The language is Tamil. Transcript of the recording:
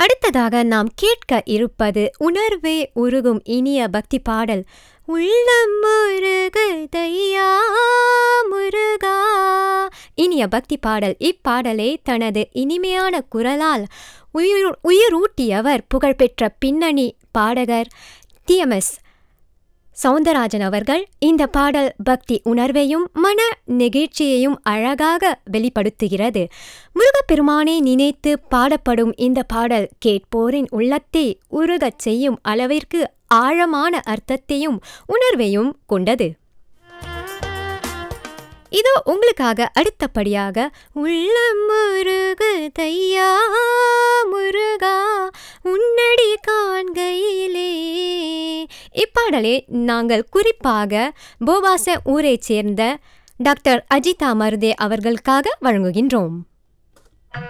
அடுத்ததாக நாம் கேட்க இருப்பது உணர்வே உருகும் இனிய பக்தி பாடல் உள்ளம் முருகுதையா முருகா இனிய பக்தி பாடல் இப்பாடலை தனது இனிமையான குரலால் உயிர் உயிரூட்டியவர் புகழ்பெற்ற பின்னணி பாடகர் டிஎம்எஸ் சவுந்தரராஜன் அவர்கள் இந்த பாடல் பக்தி உணர்வையும் மன நெகிழ்ச்சியையும் அழகாக வெளிப்படுத்துகிறது முருகப்பெருமானை நினைத்து பாடப்படும் இந்த பாடல் கேட்போரின் உள்ளத்தை உருகச் செய்யும் அளவிற்கு ஆழமான அர்த்தத்தையும் உணர்வையும் கொண்டது இதோ உங்களுக்காக அடுத்தபடியாக உள்ளம் முருகு தையா முருகா உன்னடி காண்கையிலே இப்பாடலை நாங்கள் குறிப்பாக போவாச ஊரைச் சேர்ந்த டாக்டர் அஜிதா மருதே அவர்களுக்காக வழங்குகின்றோம்